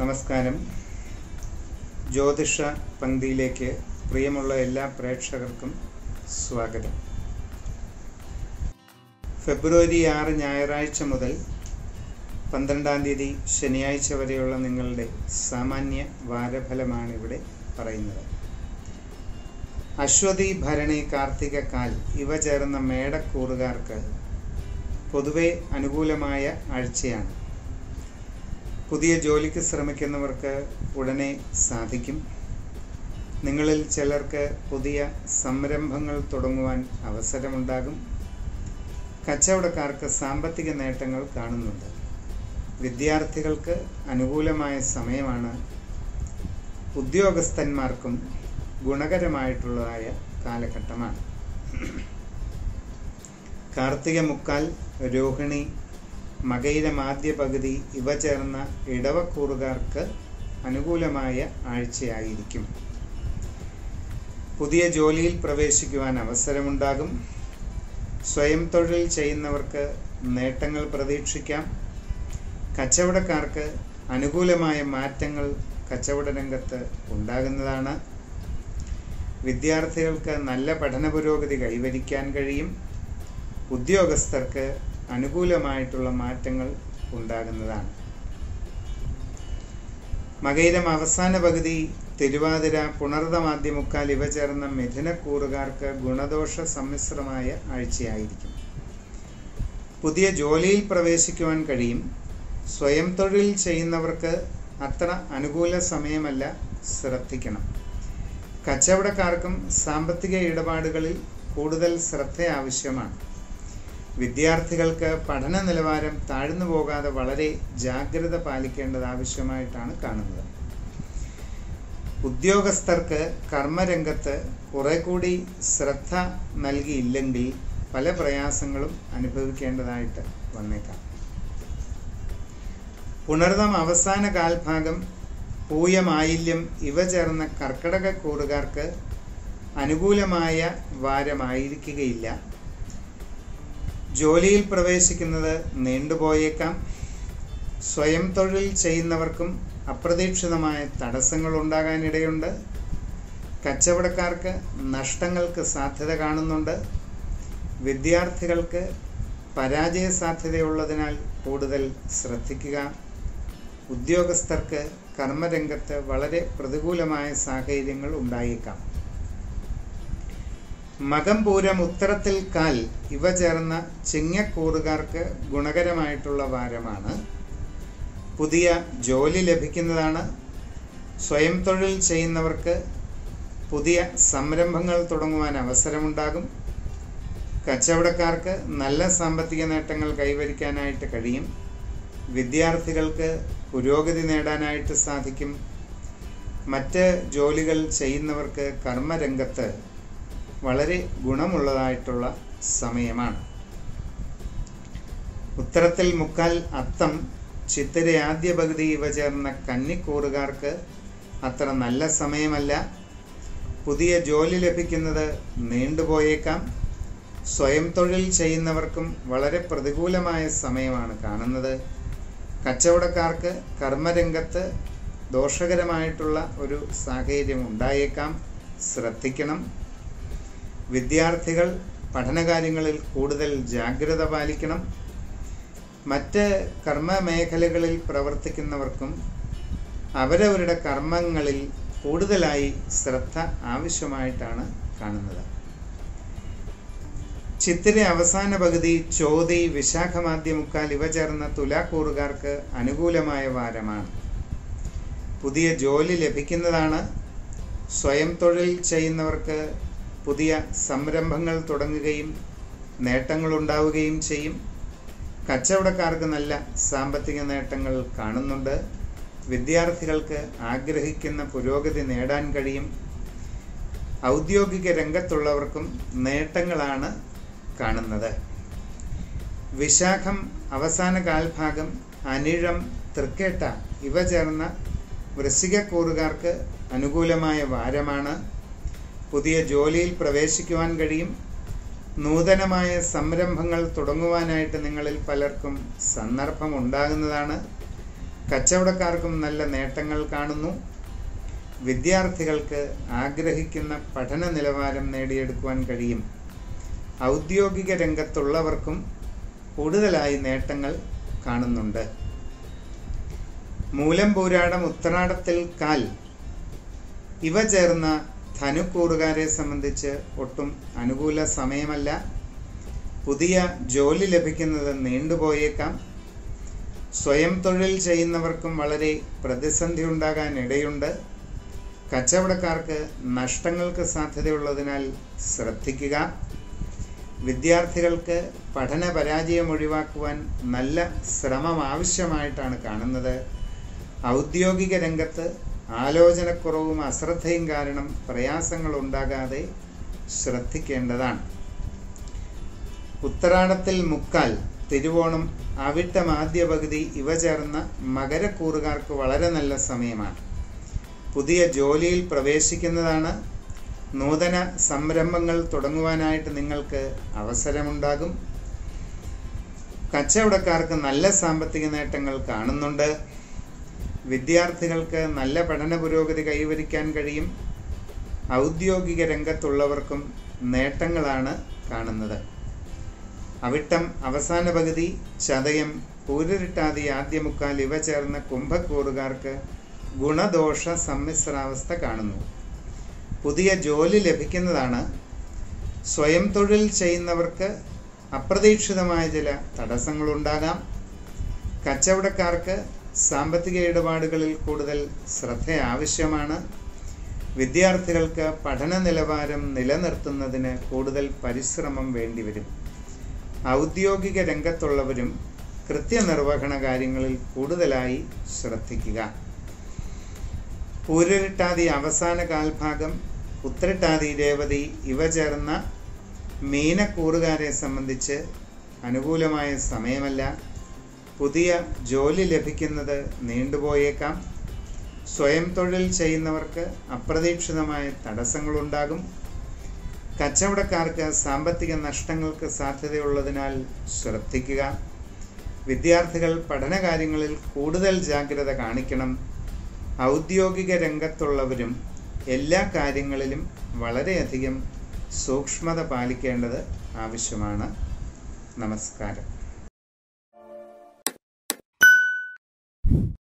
നമസ്കാരം ജ്യോതിഷ പങ്ക്തിയിലേക്ക് പ്രിയമുള്ള എല്ലാ പ്രേക്ഷകർക്കും സ്വാഗതം ഫെബ്രുവരി ആറ് ഞായറാഴ്ച മുതൽ പന്ത്രണ്ടാം തീയതി ശനിയാഴ്ച വരെയുള്ള നിങ്ങളുടെ സാമാന്യ വാരഫലമാണ് ഇവിടെ പറയുന്നത് അശ്വതി ഭരണി കാർത്തിക കാൽ ഇവ ചേർന്ന മേടക്കൂറുകാർക്ക് പൊതുവെ അനുകൂലമായ ആഴ്ചയാണ് പുതിയ ജോലിക്ക് ശ്രമിക്കുന്നവർക്ക് ഉടനെ സാധിക്കും നിങ്ങളിൽ ചിലർക്ക് പുതിയ സംരംഭങ്ങൾ തുടങ്ങുവാൻ അവസരമുണ്ടാകും കച്ചവടക്കാർക്ക് സാമ്പത്തിക നേട്ടങ്ങൾ കാണുന്നുണ്ട് വിദ്യാർത്ഥികൾക്ക് അനുകൂലമായ സമയമാണ് ഉദ്യോഗസ്ഥന്മാർക്കും ഗുണകരമായിട്ടുള്ളതായ കാലഘട്ടമാണ് കാർത്തിക മുക്കാൽ രോഹിണി മകയിരം ആദ്യ പകുതി ഇവ ചേർന്ന ഇടവക്കൂറുകാർക്ക് അനുകൂലമായ ആഴ്ചയായിരിക്കും പുതിയ ജോലിയിൽ പ്രവേശിക്കുവാൻ അവസരമുണ്ടാകും സ്വയം തൊഴിൽ ചെയ്യുന്നവർക്ക് നേട്ടങ്ങൾ പ്രതീക്ഷിക്കാം കച്ചവടക്കാർക്ക് അനുകൂലമായ മാറ്റങ്ങൾ കച്ചവട രംഗത്ത് ഉണ്ടാകുന്നതാണ് വിദ്യാർത്ഥികൾക്ക് നല്ല പഠന പുരോഗതി കൈവരിക്കാൻ കഴിയും ഉദ്യോഗസ്ഥർക്ക് അനുകൂലമായിട്ടുള്ള മാറ്റങ്ങൾ ഉണ്ടാകുന്നതാണ് മകയിരം അവസാന പകുതി തിരുവാതിര പുണർതമാദ്യമുക്കാൽ ഇവ ചേർന്ന മിഥുനക്കൂറുകാർക്ക് ഗുണദോഷ സമ്മിശ്രമായ ആഴ്ചയായിരിക്കും പുതിയ ജോലിയിൽ പ്രവേശിക്കുവാൻ കഴിയും സ്വയം തൊഴിൽ ചെയ്യുന്നവർക്ക് അത്ര അനുകൂല സമയമല്ല ശ്രദ്ധിക്കണം കച്ചവടക്കാർക്കും സാമ്പത്തിക ഇടപാടുകളിൽ കൂടുതൽ ശ്രദ്ധ ആവശ്യമാണ് വിദ്യാർത്ഥികൾക്ക് പഠന നിലവാരം താഴ്ന്നു പോകാതെ വളരെ ജാഗ്രത പാലിക്കേണ്ടത് ആവശ്യമായിട്ടാണ് കാണുന്നത് ഉദ്യോഗസ്ഥർക്ക് കർമ്മരംഗത്ത് കുറെ കൂടി ശ്രദ്ധ നൽകിയില്ലെങ്കിൽ പല പ്രയാസങ്ങളും അനുഭവിക്കേണ്ടതായിട്ട് വന്നേക്കാം പുണർതം അവസാന കാൽഭാഗം പൂയമായില്യം ഇവ ചേർന്ന കർക്കടക കൂറുകാർക്ക് അനുകൂലമായ വാരമായിരിക്കുകയില്ല ജോലിയിൽ പ്രവേശിക്കുന്നത് നീണ്ടുപോയേക്കാം സ്വയം തൊഴിൽ ചെയ്യുന്നവർക്കും അപ്രതീക്ഷിതമായ തടസ്സങ്ങൾ ഉണ്ടാകാനിടയുണ്ട് കച്ചവടക്കാർക്ക് നഷ്ടങ്ങൾക്ക് സാധ്യത കാണുന്നുണ്ട് വിദ്യാർത്ഥികൾക്ക് പരാജയ സാധ്യതയുള്ളതിനാൽ കൂടുതൽ ശ്രദ്ധിക്കുക ഉദ്യോഗസ്ഥർക്ക് കർമ്മരംഗത്ത് വളരെ പ്രതികൂലമായ സാഹചര്യങ്ങൾ ഉണ്ടായേക്കാം മകം പൂരം ഉത്തരത്തിൽ കാൽ ഇവ ചേർന്ന ചിങ്ങക്കൂറുകാർക്ക് ഗുണകരമായിട്ടുള്ള വാരമാണ് പുതിയ ജോലി ലഭിക്കുന്നതാണ് സ്വയം തൊഴിൽ ചെയ്യുന്നവർക്ക് പുതിയ സംരംഭങ്ങൾ തുടങ്ങുവാൻ അവസരമുണ്ടാകും കച്ചവടക്കാർക്ക് നല്ല സാമ്പത്തിക നേട്ടങ്ങൾ കൈവരിക്കാനായിട്ട് കഴിയും വിദ്യാർത്ഥികൾക്ക് പുരോഗതി നേടാനായിട്ട് സാധിക്കും മറ്റ് ജോലികൾ ചെയ്യുന്നവർക്ക് കർമ്മരംഗത്ത് വളരെ ഗുണമുള്ളതായിട്ടുള്ള സമയമാണ് ഉത്തരത്തിൽ മുക്കാൽ അത്തം ചിത്തിര ആദ്യ പകുതി ഇവ ചേർന്ന കന്നിക്കൂറുകാർക്ക് അത്ര നല്ല സമയമല്ല പുതിയ ജോലി ലഭിക്കുന്നത് നീണ്ടുപോയേക്കാം സ്വയം തൊഴിൽ ചെയ്യുന്നവർക്കും വളരെ പ്രതികൂലമായ സമയമാണ് കാണുന്നത് കച്ചവടക്കാർക്ക് കർമ്മരംഗത്ത് ദോഷകരമായിട്ടുള്ള ഒരു സാഹചര്യം ഉണ്ടായേക്കാം ശ്രദ്ധിക്കണം വിദ്യാർത്ഥികൾ പഠനകാര്യങ്ങളിൽ കൂടുതൽ ജാഗ്രത പാലിക്കണം മറ്റ് കർമ്മ മേഖലകളിൽ പ്രവർത്തിക്കുന്നവർക്കും അവരവരുടെ കർമ്മങ്ങളിൽ കൂടുതലായി ശ്രദ്ധ ആവശ്യമായിട്ടാണ് കാണുന്നത് ചിത്തിര അവസാന പകുതി ചോതി വിശാഖമാദ്യമുക്കാൽ ഇവ ചേർന്ന തുലാക്കൂറുകാർക്ക് അനുകൂലമായ വാരമാണ് പുതിയ ജോലി ലഭിക്കുന്നതാണ് സ്വയം തൊഴിൽ ചെയ്യുന്നവർക്ക് പുതിയ സംരംഭങ്ങൾ തുടങ്ങുകയും നേട്ടങ്ങൾ ഉണ്ടാവുകയും ചെയ്യും കച്ചവടക്കാർക്ക് നല്ല സാമ്പത്തിക നേട്ടങ്ങൾ കാണുന്നുണ്ട് വിദ്യാർത്ഥികൾക്ക് ആഗ്രഹിക്കുന്ന പുരോഗതി നേടാൻ കഴിയും ഔദ്യോഗിക രംഗത്തുള്ളവർക്കും നേട്ടങ്ങളാണ് കാണുന്നത് വിശാഖം അവസാന കാൽഭാഗം അനിഴം തൃക്കേട്ട ഇവ ചേർന്ന വൃശ്ചികക്കൂറുകാർക്ക് അനുകൂലമായ വാരമാണ് പുതിയ ജോലിയിൽ പ്രവേശിക്കുവാൻ കഴിയും നൂതനമായ സംരംഭങ്ങൾ തുടങ്ങുവാനായിട്ട് നിങ്ങളിൽ പലർക്കും സന്ദർഭം ഉണ്ടാകുന്നതാണ് കച്ചവടക്കാർക്കും നല്ല നേട്ടങ്ങൾ കാണുന്നു വിദ്യാർത്ഥികൾക്ക് ആഗ്രഹിക്കുന്ന പഠന നിലവാരം നേടിയെടുക്കുവാൻ കഴിയും ഔദ്യോഗിക രംഗത്തുള്ളവർക്കും കൂടുതലായി നേട്ടങ്ങൾ കാണുന്നുണ്ട് മൂലം പൂരാടം ഉത്തരാടത്തിൽ കാൽ ഇവ ചേർന്ന ധനുക്കൂറുകാരെ സംബന്ധിച്ച് ഒട്ടും അനുകൂല സമയമല്ല പുതിയ ജോലി ലഭിക്കുന്നത് നീണ്ടുപോയേക്കാം സ്വയം തൊഴിൽ ചെയ്യുന്നവർക്കും വളരെ പ്രതിസന്ധി ഉണ്ടാകാൻ ഇടയുണ്ട് കച്ചവടക്കാർക്ക് നഷ്ടങ്ങൾക്ക് സാധ്യതയുള്ളതിനാൽ ശ്രദ്ധിക്കുക വിദ്യാർത്ഥികൾക്ക് പഠന പരാജയം ഒഴിവാക്കുവാൻ നല്ല ശ്രമം ആവശ്യമായിട്ടാണ് കാണുന്നത് ഔദ്യോഗിക രംഗത്ത് ആലോചനക്കുറവും അശ്രദ്ധയും കാരണം പ്രയാസങ്ങൾ ഉണ്ടാകാതെ ശ്രദ്ധിക്കേണ്ടതാണ് ഉത്തരാടത്തിൽ മുക്കാൽ തിരുവോണം അവിട്ടം ആദ്യ പകുതി ഇവ ചേർന്ന മകരക്കൂറുകാർക്ക് വളരെ നല്ല സമയമാണ് പുതിയ ജോലിയിൽ പ്രവേശിക്കുന്നതാണ് നൂതന സംരംഭങ്ങൾ തുടങ്ങുവാനായിട്ട് നിങ്ങൾക്ക് അവസരമുണ്ടാകും കച്ചവടക്കാർക്ക് നല്ല സാമ്പത്തിക നേട്ടങ്ങൾ കാണുന്നുണ്ട് വിദ്യാർത്ഥികൾക്ക് നല്ല പഠന പുരോഗതി കൈവരിക്കാൻ കഴിയും ഔദ്യോഗിക രംഗത്തുള്ളവർക്കും നേട്ടങ്ങളാണ് കാണുന്നത് അവിട്ടം അവസാന പകുതി ചതയം പൂരിട്ടാതി ആദ്യ മുക്കാൽ ഇവ ചേർന്ന കുംഭക്കൂറുകാർക്ക് ഗുണദോഷ സമ്മിശ്രാവസ്ഥ കാണുന്നു പുതിയ ജോലി ലഭിക്കുന്നതാണ് സ്വയം തൊഴിൽ ചെയ്യുന്നവർക്ക് അപ്രതീക്ഷിതമായ ചില തടസ്സങ്ങളുണ്ടാകാം കച്ചവടക്കാർക്ക് സാമ്പത്തിക ഇടപാടുകളിൽ കൂടുതൽ ശ്രദ്ധ ആവശ്യമാണ് വിദ്യാർത്ഥികൾക്ക് പഠന നിലവാരം നിലനിർത്തുന്നതിന് കൂടുതൽ പരിശ്രമം വേണ്ടിവരും ഔദ്യോഗിക രംഗത്തുള്ളവരും കൃത്യനിർവഹണ കാര്യങ്ങളിൽ കൂടുതലായി ശ്രദ്ധിക്കുക പൂരിട്ടാതി അവസാന കാൽഭാഗം ഉത്രട്ടാതി രേവതി ഇവ ചേർന്ന മീനക്കൂറുകാരെ സംബന്ധിച്ച് അനുകൂലമായ സമയമല്ല പുതിയ ജോലി ലഭിക്കുന്നത് നീണ്ടുപോയേക്കാം സ്വയം തൊഴിൽ ചെയ്യുന്നവർക്ക് അപ്രതീക്ഷിതമായ തടസ്സങ്ങളുണ്ടാകും കച്ചവടക്കാർക്ക് സാമ്പത്തിക നഷ്ടങ്ങൾക്ക് സാധ്യതയുള്ളതിനാൽ ശ്രദ്ധിക്കുക വിദ്യാർത്ഥികൾ പഠനകാര്യങ്ങളിൽ കൂടുതൽ ജാഗ്രത കാണിക്കണം ഔദ്യോഗിക രംഗത്തുള്ളവരും എല്ലാ കാര്യങ്ങളിലും വളരെയധികം സൂക്ഷ്മത പാലിക്കേണ്ടത് ആവശ്യമാണ് നമസ്കാരം